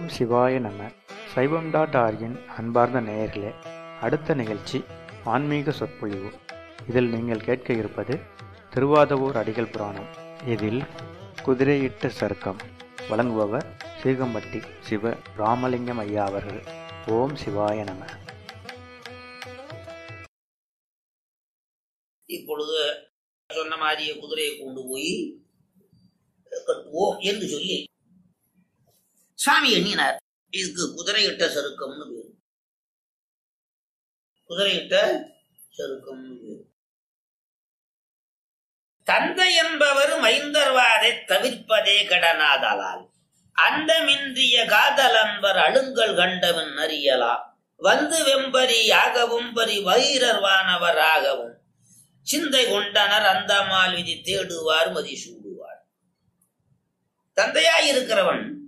ஓம் சிவாய நம சைவம் டாட் ஆர்கின் அன்பார்ந்த நேயர்களே அடுத்த நிகழ்ச்சி ஆன்மீக சொற்பொழிவு இதில் நீங்கள் கேட்க இருப்பது திருவாதவூர் அடிகள் புராணம் இதில் குதிரையிட்ட சருக்கம் வழங்குபவர் சீகம்பட்டி சிவ ராமலிங்கம் ஐயா அவர்கள் ஓம் சிவாய நம இப்பொழுது சொன்ன மாதிரியே குதிரையை கொண்டு போய் கட்டுவோம் என்று சொல்லி சாமி எண்ணினார் இதுக்கு குதிரையிட்ட சருக்கம்னு பேரு குதிரையிட்ட சருக்கம்னு பேரு தந்தை என்பவர் மைந்தர்வாதை தவிர்ப்பதே கடனாதலால் அந்தமின்றிய காதல் அன்பர் அழுங்கல் கண்டவன் அறியலா வந்து வெம்பரி யாகவும் பரி வைரர்வானவராகவும் சிந்தை கொண்டனர் அந்த விதி தேடுவார் மதி சூடுவார் தந்தையாய் இருக்கிறவன்